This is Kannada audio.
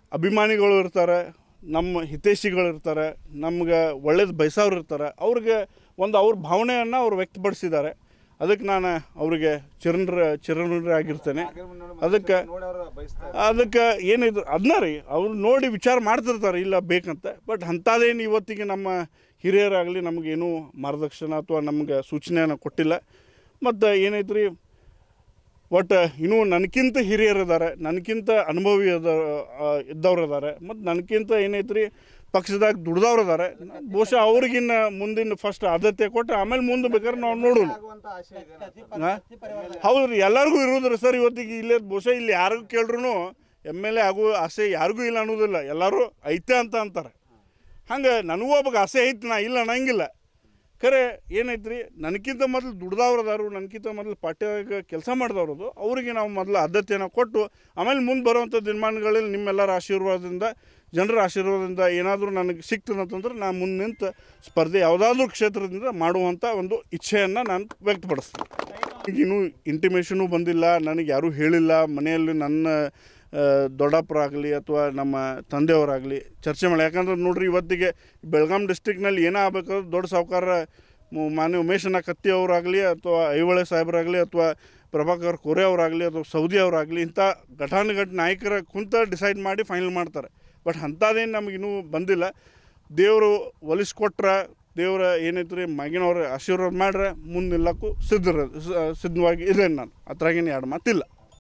ಅಭಿಮಾನಿಗಳು ಇರ್ತಾರೆ ನಮ್ಮ ಹಿತೈಷಿಗಳು ಇರ್ತಾರೆ ನಮ್ಗೆ ಒಳ್ಳೇದು ಬಯಸೋರು ಇರ್ತಾರೆ ಅವ್ರಿಗೆ ಒಂದು ಅವ್ರ ಭಾವನೆಯನ್ನು ಅವ್ರು ವ್ಯಕ್ತಪಡಿಸಿದ್ದಾರೆ ಅದಕ್ಕೆ ನಾನು ಅವರಿಗೆ ಚಿರಣ ಚಿರಋಣಿಯಾಗಿರ್ತೇನೆ ಅದಕ್ಕೆ ಅದಕ್ಕೆ ಏನಿದ್ರು ಅದನ್ನ ರೀ ಅವ್ರು ನೋಡಿ ವಿಚಾರ ಮಾಡ್ತಿರ್ತಾರೆ ಇಲ್ಲ ಬೇಕಂತ ಬಟ್ ಅಂಥದ್ದೇನು ಇವತ್ತಿಗೆ ನಮ್ಮ ಹಿರಿಯರಾಗಲಿ ನಮಗೇನು ಮಾರ್ಗದರ್ಶನ ಅಥವಾ ನಮ್ಗೆ ಸೂಚನೆಯನ್ನು ಕೊಟ್ಟಿಲ್ಲ ಮತ್ತು ಏನೈತ್ರಿ ಒಟ್ಟು ಇನ್ನೂ ನನಗಿಂತ ಹಿರಿಯರು ಇದ್ದಾರೆ ನನಗಿಂತ ಅನುಭವಿ ಅದ ಇದ್ದವ್ರು ಇದ್ದಾರೆ ಮತ್ತು ನನಗಿಂತ ಏನೈತ್ರಿ ಪಕ್ಷದಾಗ ದುಡ್ದವ್ರು ಇದ್ದಾರೆ ಬಹುಶಃ ಅವ್ರಿಗಿನ್ನ ಮುಂದಿನ ಫಸ್ಟ್ ಆದ್ಯತೆ ಕೊಟ್ಟು ಆಮೇಲೆ ಮುಂದೆ ಬೇಕಾದ್ರೆ ನಾವು ನೋಡೋಣ ಹಾ? ಹೌದು ರೀ ಎಲ್ಲರಿಗೂ ಇರೋದ್ರಿ ಸರ್ ಇವತ್ತಿಗೆ ಇಲ್ಲೇ ಬಹುಶಃ ಇಲ್ಲಿ ಯಾರಿಗೂ ಕೇಳ್ರು ಎಮ್ ಎಲ್ ಎ ಆಗೋ ಆಸೆ ಯಾರಿಗೂ ಇಲ್ಲ ಅನ್ನೋದಿಲ್ಲ ಎಲ್ಲರೂ ಐತೆ ಅಂತ ಅಂತಾರೆ ಹಂಗೆ ನನಗೂ ಒಬ್ಬಗೆ ಆಸೆ ಐತಿ ನಾ ಇಲ್ಲ ಅನ್ನಂಗಿಲ್ಲ ಖರೆ ಏನೈತ್ರಿ ನನಗಿಂತ ಮೊದಲು ದುಡ್ದವ್ರು ಅದಾರು ನನಗಿಂತ ಮೊದಲು ಪಾರ್ಟಿಯಾಗ ಕೆಲಸ ಮಾಡಿದವ್ರದು ಅವರಿಗೆ ನಾವು ಮೊದಲು ಆದ್ಯತೆಯನ್ನು ಕೊಟ್ಟು ಆಮೇಲೆ ಮುಂದೆ ಬರುವಂಥ ದಿನಮಾನಗಳಲ್ಲಿ ನಿಮ್ಮೆಲ್ಲರ ಆಶೀರ್ವಾದದಿಂದ ಜನರ ಆಶೀರ್ವಾದದಿಂದ ಏನಾದರೂ ನನಗೆ ಸಿಕ್ತದಂತಂದ್ರೆ ನಾನು ಮುಂದೆ ನಿಂತು ಸ್ಪರ್ಧೆ ಯಾವುದಾದ್ರೂ ಕ್ಷೇತ್ರದಿಂದ ಮಾಡುವಂಥ ಒಂದು ಇಚ್ಛೆಯನ್ನು ನಾನು ವ್ಯಕ್ತಪಡಿಸ್ತೀನಿ ಈಗ ಇನ್ನೂ ಇಂಟಿಮೇಷನು ಬಂದಿಲ್ಲ ನನಗೆ ಯಾರೂ ಹೇಳಿಲ್ಲ ಮನೆಯಲ್ಲಿ ನನ್ನ ಆ, ದೊಡ್ಡಪ್ಪರಾಗಲಿ ಅಥವಾ ನಮ್ಮ ತಂದೆಯವರಾಗಲಿ ಚರ್ಚೆ ಮಾಡಿ ಯಾಕಂದ್ರೆ ನೋಡ್ರಿ ಇವತ್ತಿಗೆ ಬೆಳಗಾಂ ಡಿಸ್ಟಿಕ್ನಲ್ಲಿ ಏನೇ ಆಗ್ಬೇಕಾದ್ರೂ ದೊಡ್ಡ ಸಾಹುಕಾರ ಮು- ಮಾನ್ಯ ಉಮೇಶನ ಕತ್ತಿ ಅವರಾಗಲಿ ಅಥವಾ ಐಹೊಳೆ ಸಾಹೇಬರಾಗಲಿ ಅಥವಾ ಪ್ರಭಾಕರ್ ಕೋರೆ ಅವರಾಗಲಿ ಅಥವಾ ಸೌದಿ ಅವರಾಗಲಿ ಇಂಥ ಘಟಾನುಘಟ್ ನಾಯಕರ ಕುಂತ ಡಿಸೈಡ್ ಮಾಡಿ ಫೈನಲ್ ಮಾಡ್ತಾರೆ ಬಟ್ ಅಂಥದ್ದೇನು ನಮಗಿನ್ನೂ ಬಂದಿಲ್ಲ ದೇವರು ಒಲಿಸ್ಕೊಟ್ರೆ ದೇವರ ಏನೈತ್ರಿ ಮಗಿನವ್ರ ಆಶೀರ್ವಾದ ಮಾಡ್ರೆ ಮುಂದೆ ನಿಲ್ಲಕ್ಕೂ ಸಿದ್ಧರ ಸಿದ್ಧವಾಗಿ ಇದೇನು ನಾನು ಅದ್ರಾಗೇನು ಎರಡು ಮಾತಿಲ್ಲ